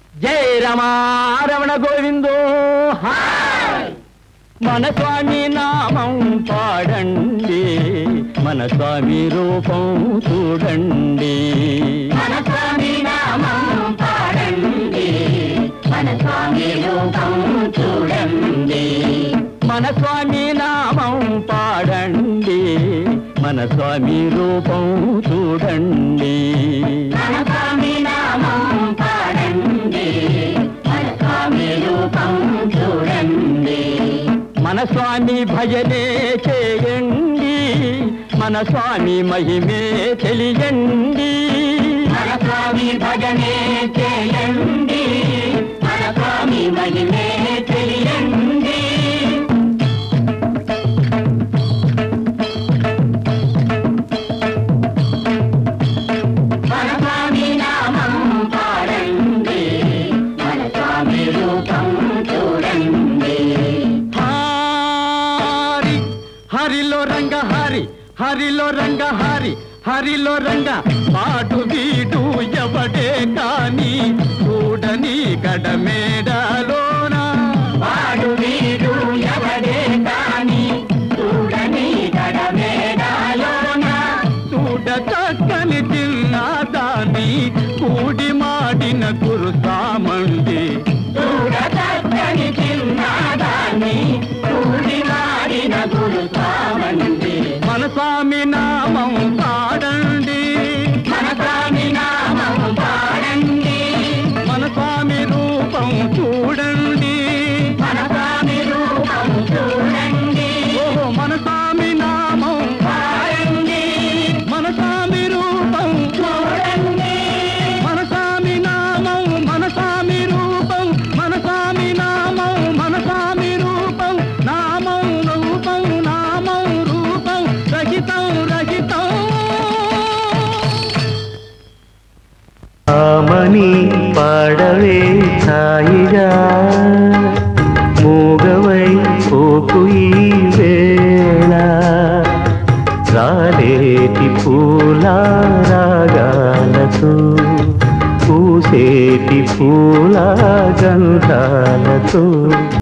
జై రమారమణ గోవిందో హాయ్ మన స్వామి నామం పాడండి మన స్వామి రూపం చూడండి మన స్వామి నామం పాడండి మన స్వామి రూపం చూడండి మన స్వామి నామం పాడండి మన స్వామి రూపం చూడండి మన స్వామి నామం పాడండి మన స్వామి రూపం చూడండి మన స్వామి భజనే చేయండి మన స్వామి మహిమే తెలియండి మన స్వామి భజనే చేయండి మన స్వామి మహిమే తెలియండి మన స్వామి నామం పాడండి మన స్వామి రూపం చూడండి హారి హరిలో రంగ హరి హరిలో రంగ హరి హరిలో రంగ పాటు వీడు ఎవడే కాని చూడని గడమేడలోన వాడు వీడు ఎవడే కాని చూడని గడమేడాలోన చూడ చక్కని తిన్నాదాని కూడి మాడిన కురుసామండి చూడ చక్కని చిన్నదాన్ని కూడి మాడిన గురు సామండి మన స్వామి నామం పాడండి మన స్వామి నామం పాడండి మన స్వామి రూపం చూడండి మన స్వామి రూపం చూడండి ఓహో మన స్వామి నామం పాడండి మన స్వామి రూపం చూడండి మన స్వామి నామం మన స్వామి రూపం మన స్వామి నామం మన స్వామి రూపం నామం రూపం నామం రూపం రహితం రహితం ఆమని పాడవే ఛాయిగా మూగవై పోకు ఈ వేళ రాలేటి పూల రాగాలతో పూసేటి పూల గంధాలతో